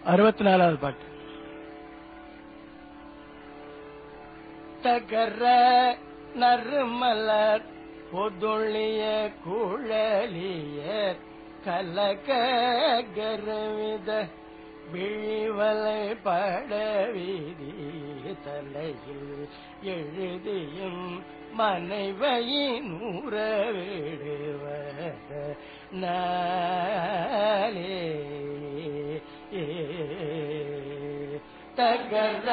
அறுபத்தி நாலாவது பாட்டு தகர நறுமலர் பொதுளிய குழலிய கலக கரவித விழிவலை படவிதி தலையில் எழுதியும் மனைவையின் உறவிடுவ நாளே தகர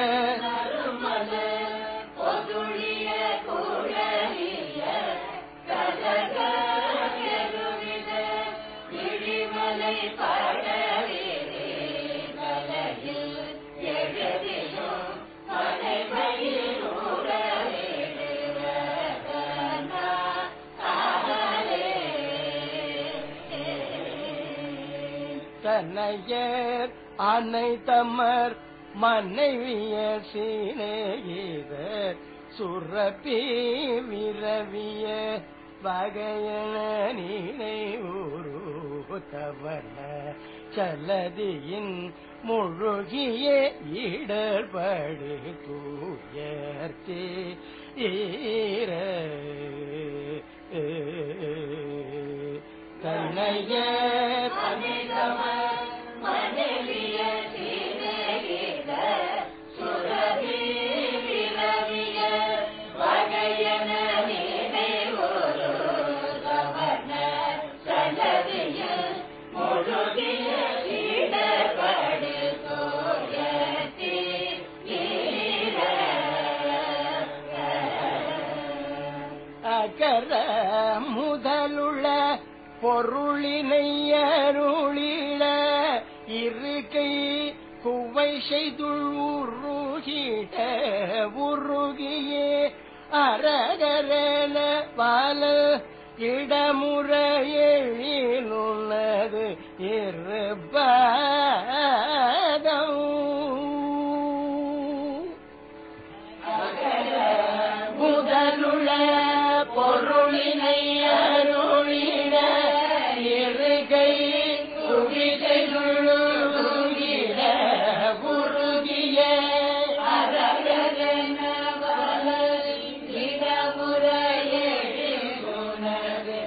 தன்னையர் அனைத்தமர் மனைவியர் சீனேகிதர் சுரப்பி விரவிய வகையன நினைவுருத்தவன சலதியின் முழுகிய இடர்படு தூயர்த்தே ஈர தன்னைய அகர முதலுள்ள பொருளினை அருளிட இருக்கை குவை செய்துள் உருகிட உருகியே அரகரன பால இடமுறையுள்ளது இருப்பதம் முதலுள்ள பொருளினை அருளிட இருகை குவிதையுள்ள உருகிய அரகரன வல இடமுறையுள்ளது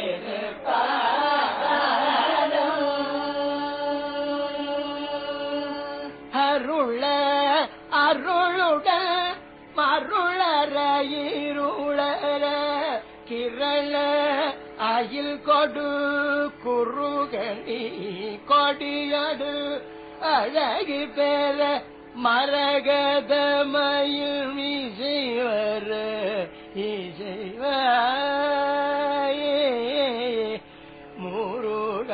இருப்பதம் அருள அருளுடன் மருளற இருளற கிரள அயில் கொடு குறுகணி கொடியடு அழகு பெற மரகதமயில் இசைவர இசைவாயே முருக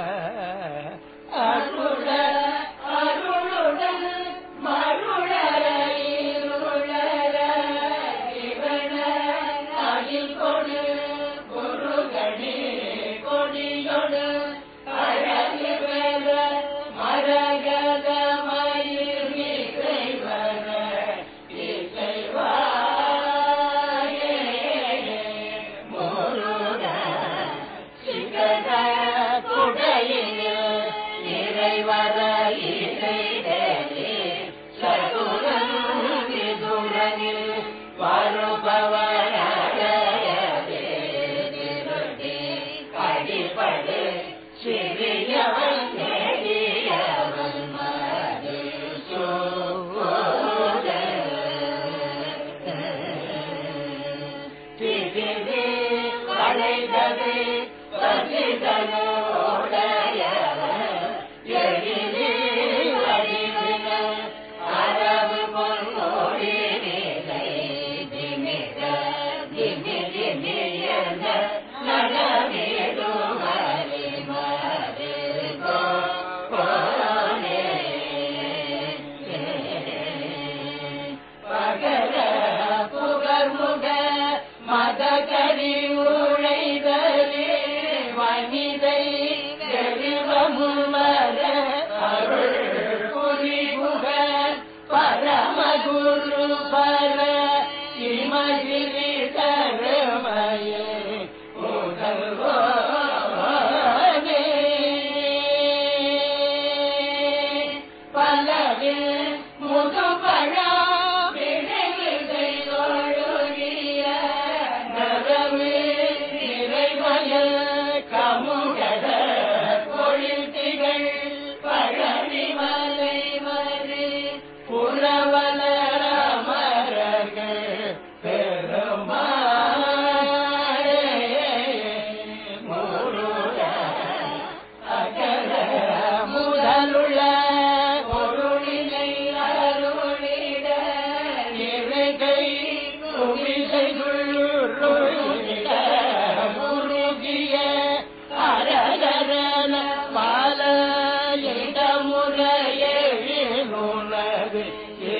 அருள அருளுடன் மருளற இருளற இவன அகில் கொடு குருகணி கொடியொடு அழகு பெற மரகத மயில் இசைவர இசைவாயே முருக சிகர குடையில் இறைவர இசைதே சதுரன் விதுரனில் வருபவரே அடிப்படு சிறியவன் நெடியவன் மது திதிதி அழைத்தது பசிதனோடையவன் எழிலே தருள பொருளினை அருளிட இவைகை குமிசைகுள்ளுருகிட முருகிய அரகரன பால இடமுறையுனது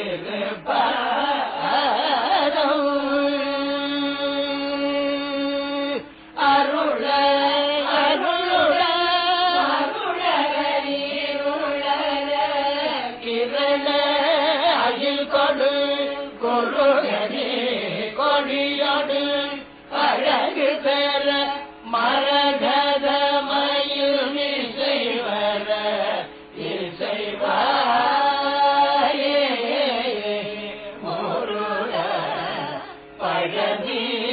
அருள அருள கிரண அயில் கொடு கொருகரி கொடியோடு அழகு பெற மரகத மயில் இசை வர இசைவாயே முருக பழனி